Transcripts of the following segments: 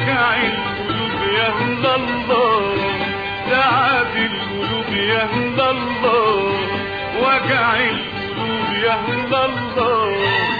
وجع القلوب يا الله تعب القلوب يا الله وجع القلوب يا الله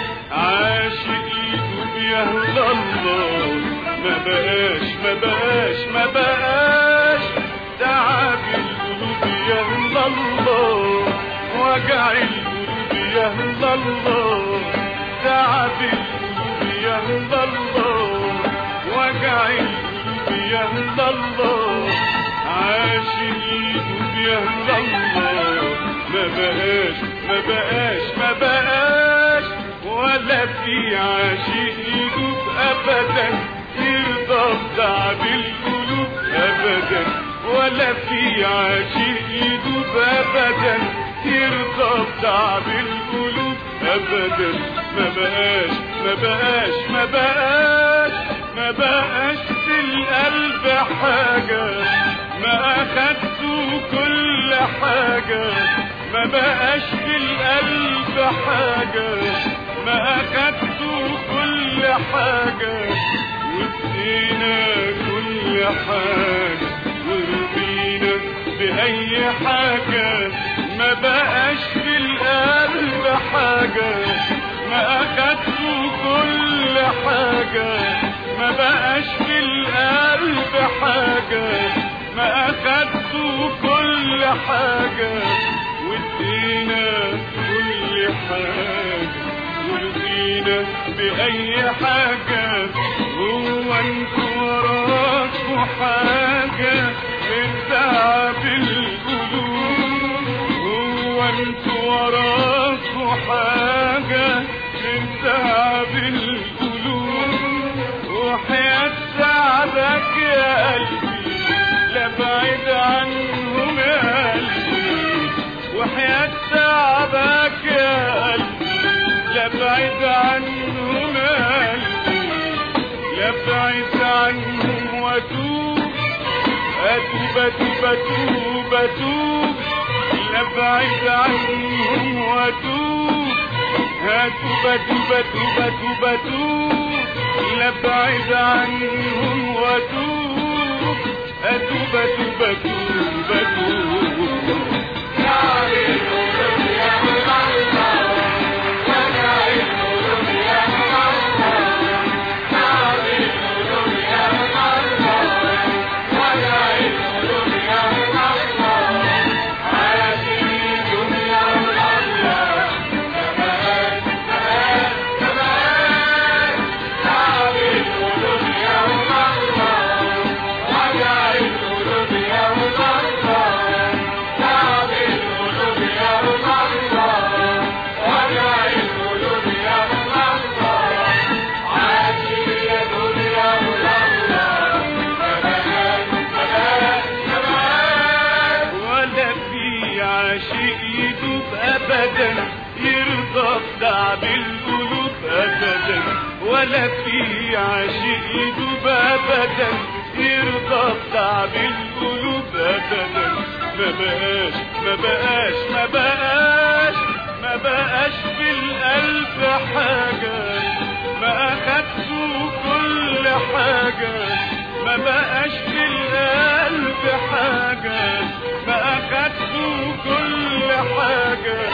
عاشق يدوب يا الله ما بقاش ما بقاش ما بقاش تعب القلوب يا الله وجع القلوب يا الله تعب القلوب يا الله وجع القلوب يا الله عاشق يدوب يا الله ما بقاش ما بقاش ما بقاش ولا في عاشق يدوب ابدا يرضى بتعب القلوب ابدا ولا في عاشق يدوب ابدا يرضى بتعب القلوب ابدا ما بقاش ما بقاش ما بقاش ما بقاش في القلب حاجة ما اخدته كل حاجة ما بقاش في القلب حاجة ما اخدته كل حاجة وادينا كل حاجة ورضينا بأي حاجة ما بقاش في القلب حاجة ما أخدته كل حاجة ما بقاش في القلب حاجة ما أخدته كل حاجة وادينا كل حاجة ورضينا بأي حاجة هو انتوا وراكوا حاجة من تعب القلوب هو انتوا وراكوا حاجة من تعب القلوب وحياة سعدك يا قلبي لا بعيد عنهم يا قلبي وحياة سعدك يا قلبي لا بعيد عنهم يا قلبي لا بعيد عنهم واتوب اتوب اتوب اتوب اتوب لا بعيد عنهم واتوب اتوب اتوب اتوب اتوب اتوب لا بعيد عنهم واتوب اتوب اتوب اتوب اتوب ولا في عاشق يدوب ابدا يرضى بتعب القلوب ابدا ولا في عاشق يدوب ابدا يرضى بتعب القلوب ابدا ما بقاش ما بقاش ما بقاش ما بقاش في القلب حاجة ما اخدته كل حاجة ما بقاش في القلب حاجة ما اخدته كل حاجة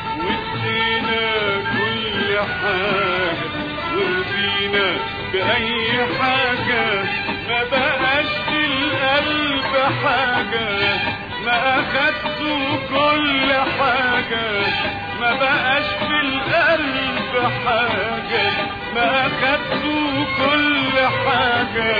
وادينا كل حاجة ورضينا بأي حاجة ما بقاش في القلب حاجة ما اخدته كل حاجة ما بقاش في القلب حاجة ما اخدته كل حاجة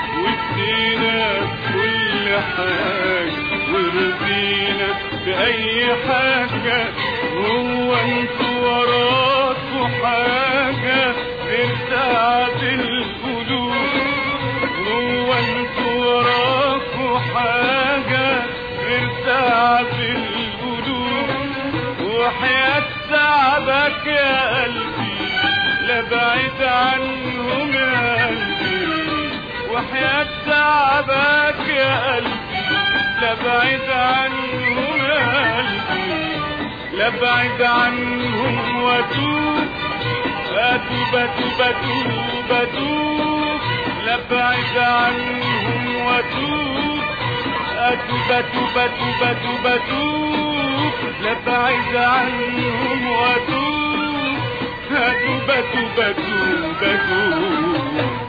وادينا كل حاجة ورضينا بأي حاجة هو انتوا وراكوا حاجة غير تعب القلوب هو انتوا وراكوا حاجة غير تعب القلوب وحياة تعبك يا قلبي لا بعيد عنهم يا قلبي وحياة تعبك يا قلبي لا بعيد عنهم يا قلبي لا بعيد عنهم واتوب اتوب اتوب اتوب اتوب لابعد عنهم واتوب اتوب اتوب اتوب اتوب اتوب لابعد عنهم واتوب اتوب اتوب اتوب اتوب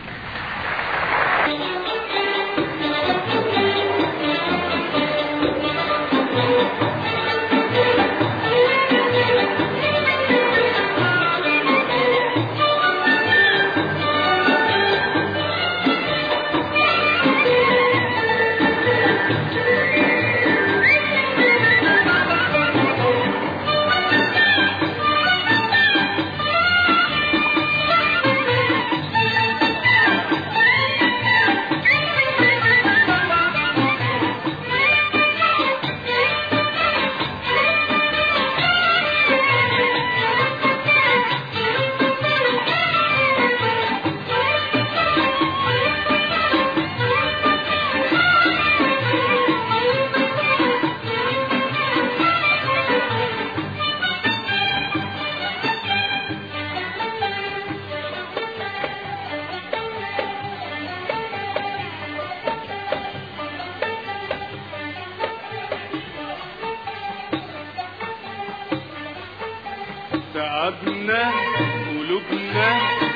تعبنا قلوبنا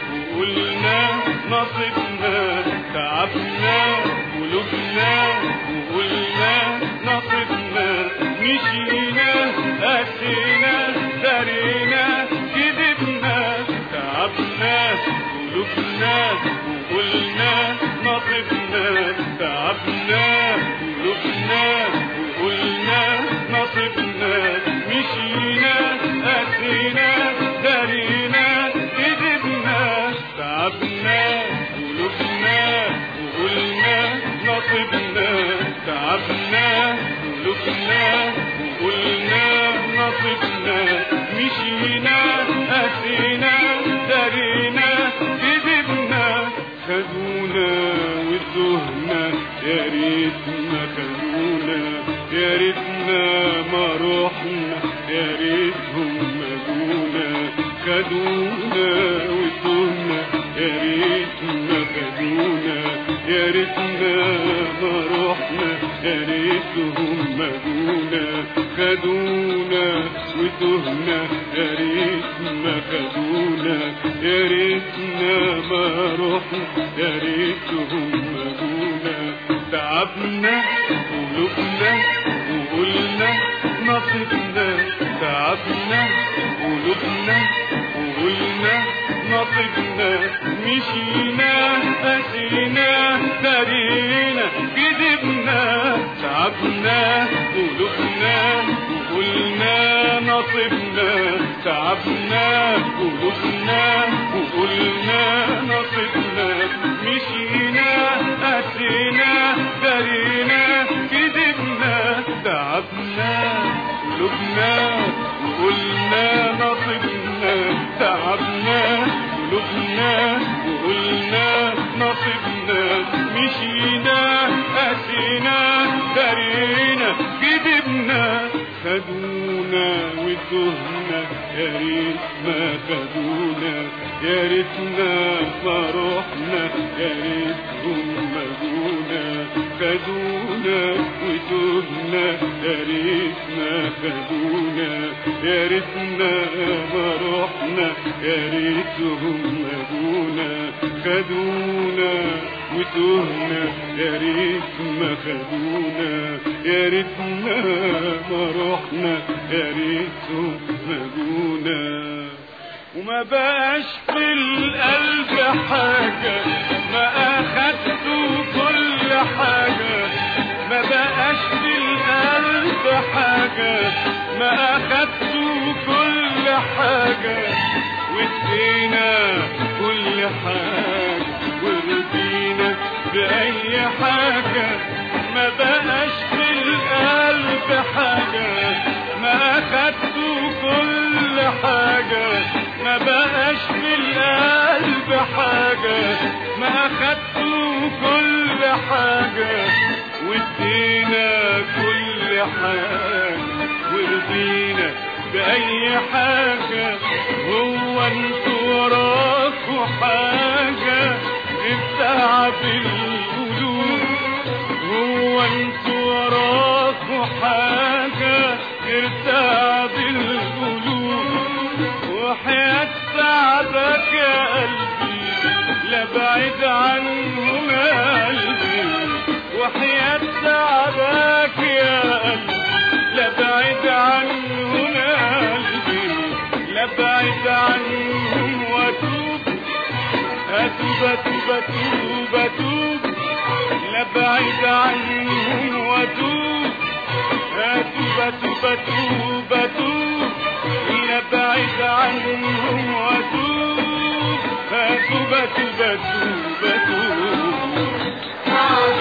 وقلنا نصيبنا تعبنا قلوبنا وقلنا نصيبنا مشينا قسينا دارينا كذبنا تعبنا قلوبنا وقلنا نصيبنا تعبنا قلوبنا وقلنا نصيبنا مشينا قسينا دارينا كذبنا تعبنا قلوبنا وقلنا نصيبنا تعبنا قلوبنا وقلنا نصيبنا مشينا قسينا دارينا كذبنا خدونا وتهنا يا ريتنا خدونا يا ريتنا ما روحنا يا ريتهم مجونا خدونا وتهنا يا ريتنا خدونا يا ريتنا ما روحنا يا ريتهم مجونا خدونا وتهنا يا ريتنا خدونا يا ريتنا ما روحنا يا ريتهم مجونا تعبنا قلوبنا وقلنا نصيبنا تعبنا قلوبنا وقلنا نصيبنا مشينا قسينا دارينا كذبنا تعبنا قلوبنا وقلنا نصيبنا تعبنا قلوبنا وقلنا نصيبنا مشينا قسينا دارينا كذبنا تعبنا قلوبنا وقلنا نصيبنا تعبنا قلوبنا وقلنا نصيبنا مشينا قسينا دارينا كذبنا خدونا وتهنا يا ريت ما خدونا يا ريتنا ما رحنا يا ريتهم مجونا خدونا وتهنا يا ريت ما خدونا يا ريتنا ما رحنا يا ريتهم مجونا خدونا وتهنا يا ريت ما خدونا يا ريتنا ما رحنا يا ريتهم مجونا وما بقاش في القلب حاجة ما أخدته كل حاجة ما بقاش في القلب حاجة ما أخدته كل حاجة وادينا كل حاجة ورضينا بأي حاجة ما بقاش في القلب حاجة ما أخدته كل حاجة ما بقاش في القلب حاجة ما أخدته كل حاجة وادينا كل حاجة ورضينا بأي حاجة هو انتوا وراكوا حاجة تعب القلوب هو انتوا وراكوا حاجة غير تعب القلوب وحياة تعبك يا قلبي لا بعيد عنهم يا قلبي وحياة تعبك يا قلبي لا بعيد عنهم يا قلبي لا بعيد عنهم واتوب اتوب اتوب اتوب اتوب لا بعيد عنهم واتوب اتوب اتوب اتوب اتوب لا بعيد عنهم واتوب اتوب اتوب اتوب اتوب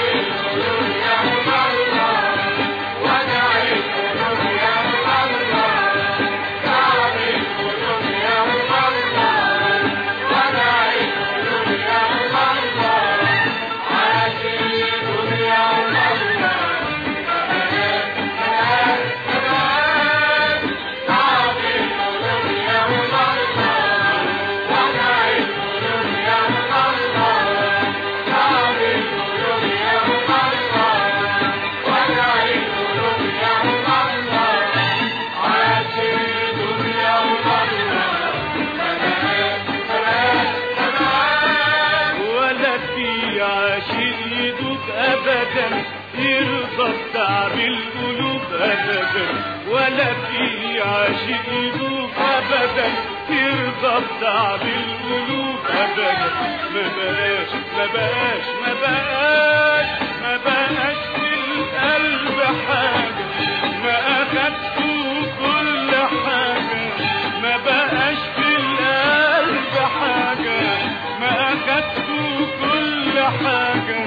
ولا في عاشق يدوب ابدا يرضى بتعب القلوب ابدا ولا في عاشق يدوب ابدا يرضى بتعب القلوب ابدا ما بقاش ما بقاش ما بقاش ما بقاش في القلب حاجه ما اخدته كل حاجه ما بقاش في القلب حاجه ما اخدته كل حاجه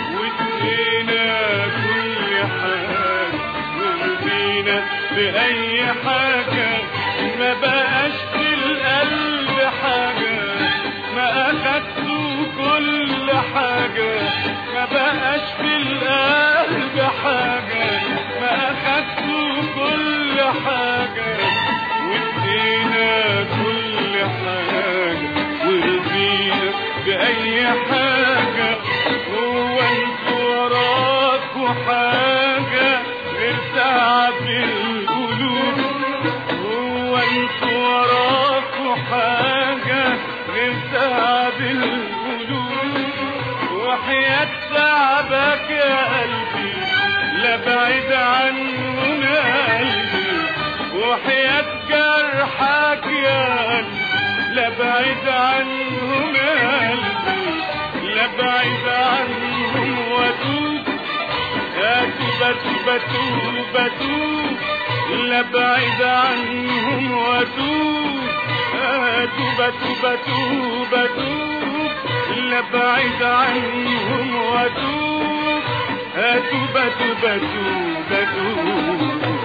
وادينا كل حاجه ورضينا باي حاجه ما بقاش في القلب حاجه ما اخدته كل حاجه ما بقاش في القلب حاجه ما اخدته كل حاجه وادينا كل حاجه ورضينا باي حاجه هو انتوا وراكوا حاجه غير تعب القلوب هو انتوا وراكوا حاجه غير تعب القلوب وحياة تعبك يا قلبي لا بعيد عنهم يا قلبي وحياة جرحك يا قلبي لا بعيد عنهم يا قلبي لا بعيد عنهم واتوب اتوب اتوب اتوب اتوب لا بعيد عنهم واتوب اتوب اتوب اتوب اتوب لا بعيد عنهم واتوب اتوب اتوب اتوب اتوب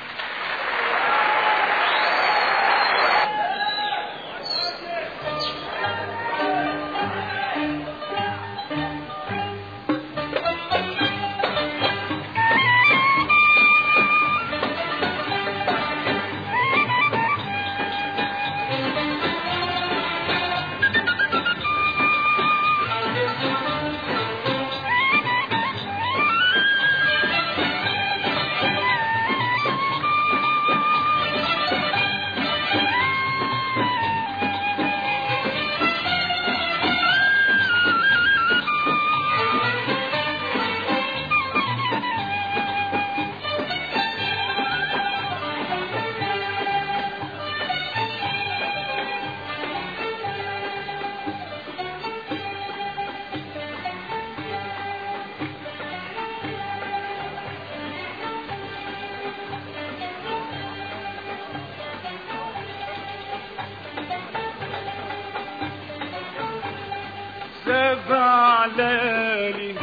سبع ليالي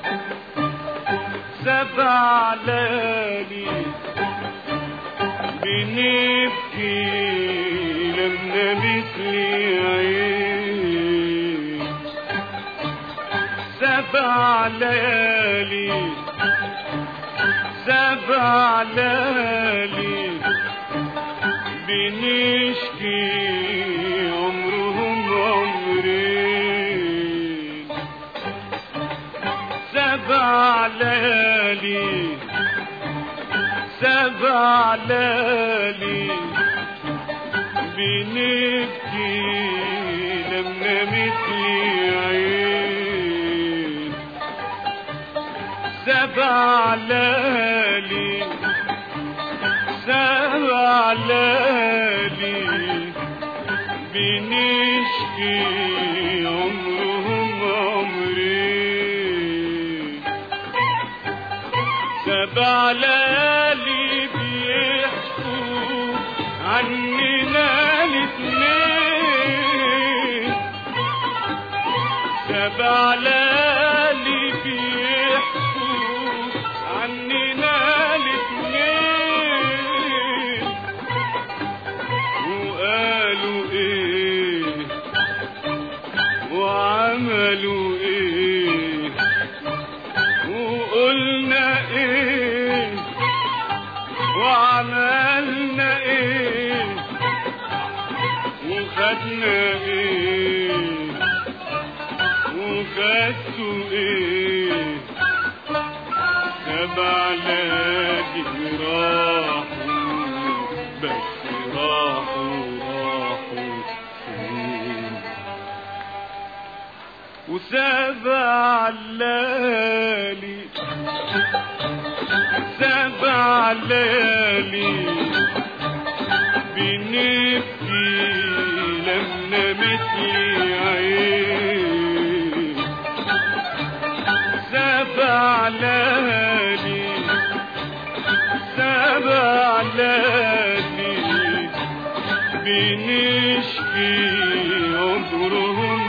سبع ليالي بنبكي لما مثلي عين سبع ليالي سبع ليالي بنشكي عمرهم عمرين سبع ليالي بنبكي لما مثلي عين سبع ليالي سبع ليالي بنشكي عمرهم عمرين سبع ليالي بيحكوا عننا الاتنين سبع ليالي بيحكوا عننا الاتنين وقالوا ايه وعملوا ايه وقلنا ايه وعملنا ايه وخدنا ايه وخدتوا ايه سبع ليالي راحوا بس راحوا راحوا فين وسبع ليالي سبع ليالي بنبكي لما مثلي عين سبع ليالي سبع ليالي بنشكي عمرهم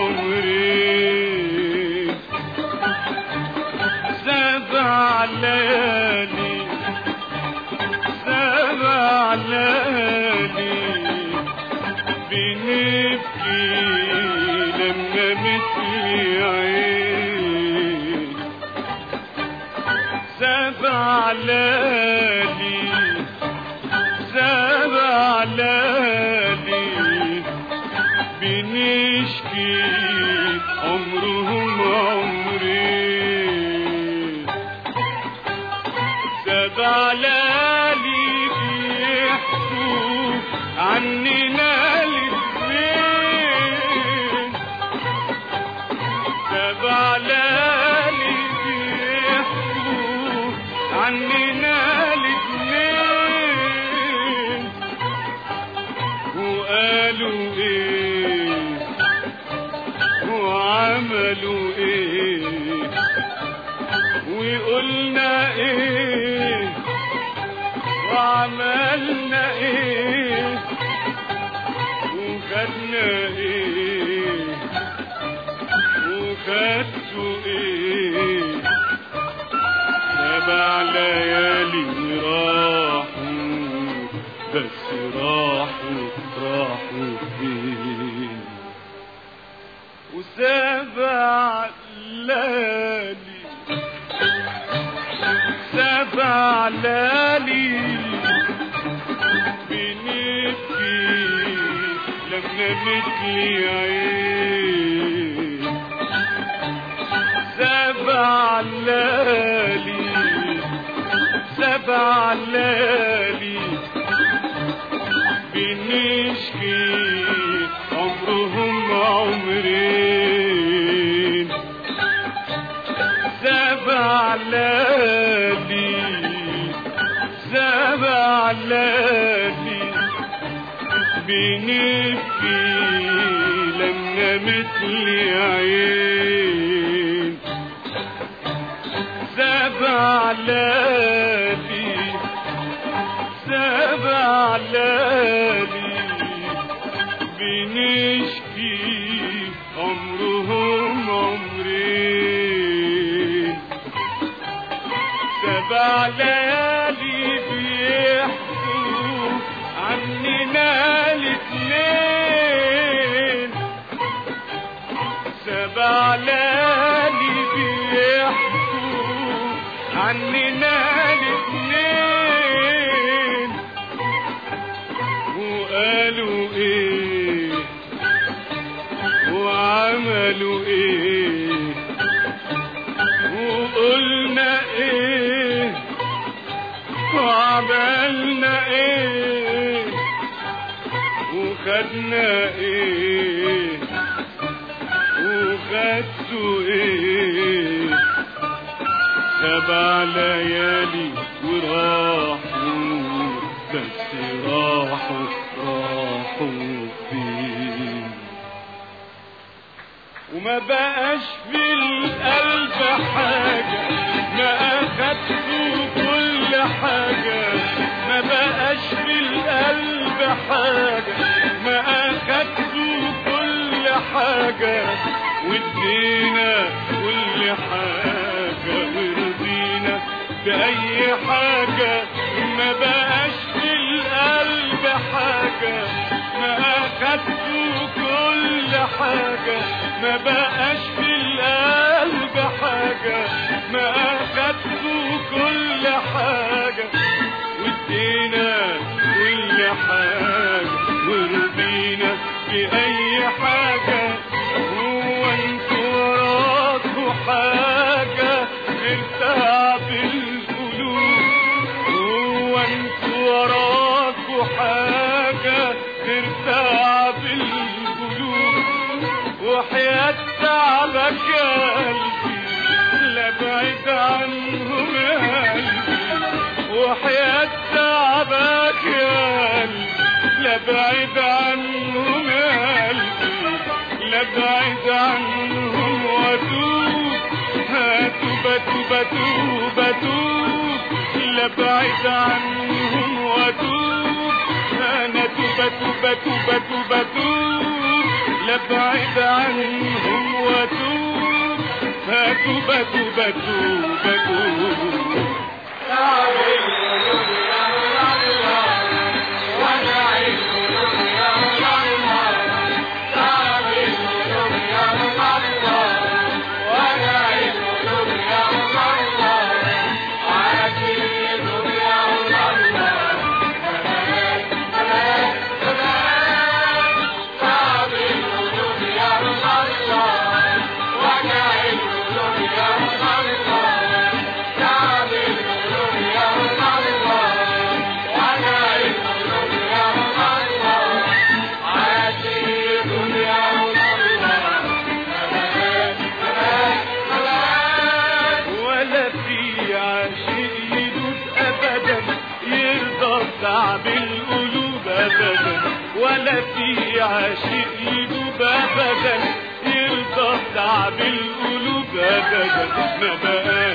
عمرين سبع ليالي سبع ليالي بنبكي لما مثلي عين سبع ليالي سبع ليالي بنشكي عمرهم عمرين سبع ليالي بيحكوا عننا الاتنين سبع ليالي بيحكوا عننا الاتنين وقالوا ايه وعملوا ايه وقلنا ايه وعملنا ايه وخدنا ايه وخدتوا ايه سبع ليالي راحوا بس راحوا راحوا فين وسبع ليالي سبع ليالي بنبكي لما مثلي عين سبع ليالي سبع ليالي بنشكي عمرهم عمرين سبع ليالي سبع ليالي بنبكي لما مثلي عين سبع ليالي سبع ليالي بنشكي عمرهم عمرين سبع ليالي بيحكوا عننا الاتنين سبع ليالي بيحكوا عننا الاتنين وقالوا ايه وعملوا ايه وقلنا ايه وعملنا وخدنا ايه وخدتوا ايه سبع ليالي وراحوا بس راحوا راحوا فين وما بقاش في القلب حاجة ما أخدتوا كل حاجة ما بقاش في القلب حاجة ما أخدتوا كل حاجة وادينا كل حاجة ورضينا بأي حاجة ما بقاش في القلب حاجة ما أخدتوا كل حاجة ما بقاش في القلب حاجة ما أخدتوا كل حاجة وادينا كل حاجة ورضينا بأي حاجة هو انتوا وراكوا حاجة غير تعب القلوب هو انتوا وراكوا حاجة غير تعب القلوب وحياة تعبك يا قلبي لا بعيد عنهم يا قلبي وحياة تعبك يا قلبي لا بعيد عنهم يا قلبي لا بعيد عنهم واتوب هاتوب توب توب توب لا بعيد عنهم واتوب انا توب توب توب توب توب لا بعيد عنهم واتوب هاتوب توب توب توب ولا في عاشق يدوب ابدا يرضى تعب القلوب ابدا ولا في عاشق يدوب ابدا يرضى تعب القلوب ابدا ما بقى